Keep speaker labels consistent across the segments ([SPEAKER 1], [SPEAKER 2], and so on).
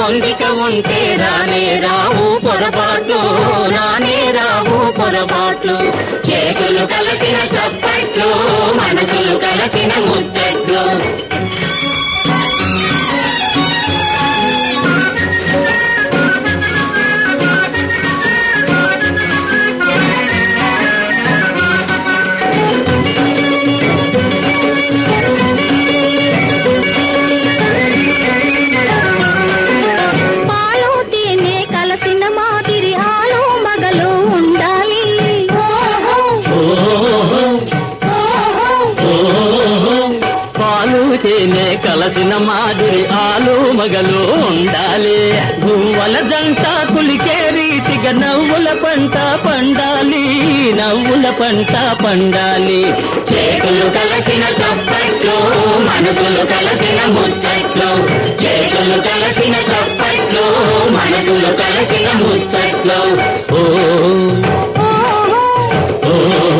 [SPEAKER 1] పొందిక ఉంటే రానే రావు పొరపాట్లు రానే రావు పొరపాట్లు చేతులు కలిసిన చప్పట్లు మనసులు కలిసిన ముచ్చట్లు
[SPEAKER 2] పాలు తేనె కలసిన మాదిరి ఆలు మగలు ఉండాలి ఓహో,
[SPEAKER 1] ఓహో
[SPEAKER 2] ఓహో.
[SPEAKER 1] పాలు తేనె కలసిన మాదిరి ఆలు మగలు ఉండాలి గువ్వల జంట కులికే రీతిగా నవ్వుల పంట పండాలి నవ్వుల పంట పండాలి చేతులు కలిసిన చప్పట్లు మనసులు కలిసిన ముచ్చట్లు చేతులు కలిసిన చప్పట్లు మనసులు కలిసిన ముచ్చట్లు ఓ
[SPEAKER 2] ఓహో,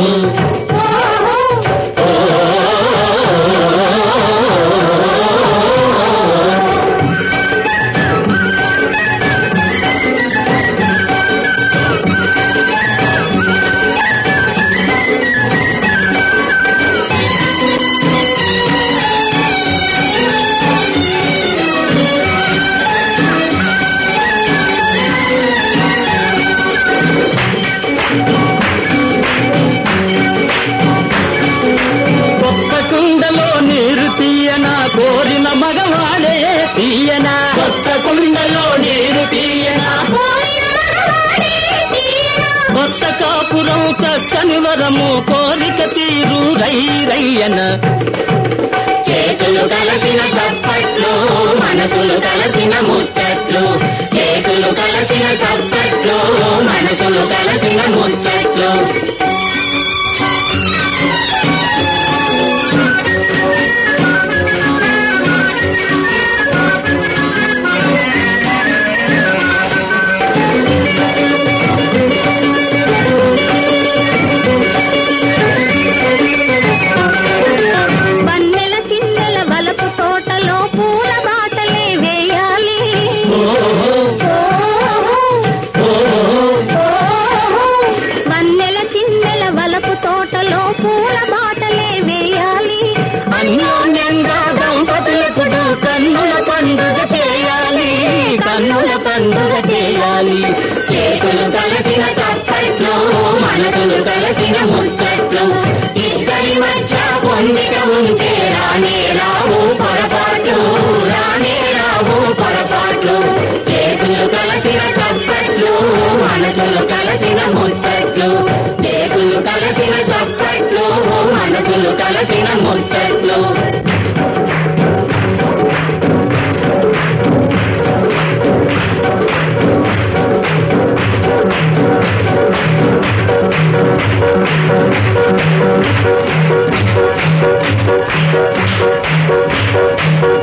[SPEAKER 1] ఓ
[SPEAKER 2] ఓహో.
[SPEAKER 1] కొత్త కుండలో నీరు తీయన కోరిన మగవాడే తీయన కొత్త కుండలో నీరు తీయన కొత్త కాపురం చక్కని వరము కోరిక తీరు రై రయ్యన చేతులు కలిసిన చప్పట్లు మనసులు కలిసిన ముచ్చట్లు చేతులు కలిసిన చప్పట్లు మనసులు కలిసిన ముచ్చట్లు
[SPEAKER 2] వన్నెల చిన్నెల వలపు తోటలో పూల బాటలే వేయాలి ఓహో, ఓహో. వన్నెల చిన్నెల వలపు తోటలో పూల బాటలే వేయాలి
[SPEAKER 1] అన్యోన్యంగా దంపతులకు కన్నుల పండుగ చేయాలి కన్నుల పండుగ చేయాలి చేతులు కలిసిన చప్పట్లు మనసులు కలిసిన ముచ్చట్లు ఇద్దరి మధ్య పొందిక ఉంటే రానే రావు పొరపాట్లు రానే రావు పొరపాట్లు చేతులు కలిసిన చప్పట్లు మనసులు కలిసిన ముచ్చట్లు చేతులు కలిసిన చప్పట్లు మనసులు కలిసిన ముచ్చట్లు
[SPEAKER 2] ఓహో